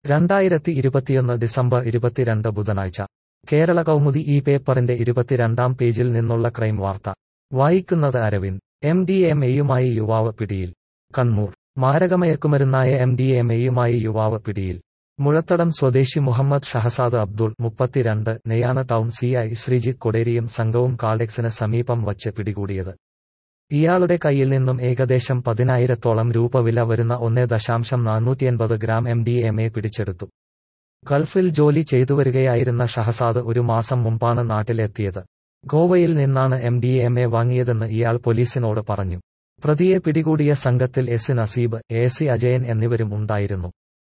രണ്ടായിരത്തി ഇരുപത്തിയൊന്ന് ഡിസംബർ ഇരുപത്തിരണ്ട് ബുധനാഴ്ച കേരള കൗമുദി ഈ പേപ്പറിന്റെ ഇരുപത്തിരണ്ടാം പേജിൽ നിന്നുള്ള ക്രൈം വാർത്ത വായിക്കുന്നത് അരവിന്ദ് എം ഡി എം എയുമായി യുവാവ് പിടിയിൽ കണ്ണൂർ മാരകമയക്കുമരുന്നായ എം ഡി എം എയുമായി യുവാവ് പിടിയിൽ മുഴത്തടം സ്വദേശി മുഹമ്മദ് ഷഹസാദ് അബ്ദുൾ മുപ്പത്തിരണ്ട് നെയാണ് ടൗൺ സി ഐ ശ്രീജിത്ത് കൊടേരിയും സംഘവും കാൾഡെക്സിന് സമീപം വച്ച് പിടികൂടിയത് ഇയാളുടെ കയ്യിൽ നിന്നും ഏകദേശം പതിനായിരത്തോളം രൂപ വില വരുന്ന ഒന്നേ ദശാംശം നാനൂറ്റിയൻപത് gram M D M A പിടിച്ചെടുത്തു ഗൾഫിൽ ജോലി ചെയ്തുവരികയായിരുന്ന ഷഹസാദ് ഒരു മാസം മുമ്പാണ് നാട്ടിലെത്തിയത് ഗോവയിൽ നിന്നാണ് എം ഡി എം എ വാങ്ങിയതെന്ന് ഇയാൾ പോലീസിനോട് പറഞ്ഞു പ്രതിയെ പിടികൂടിയ സംഘത്തിൽ S Naseeb A C Ajayan എന്നിവരും ഉണ്ടായിരുന്നു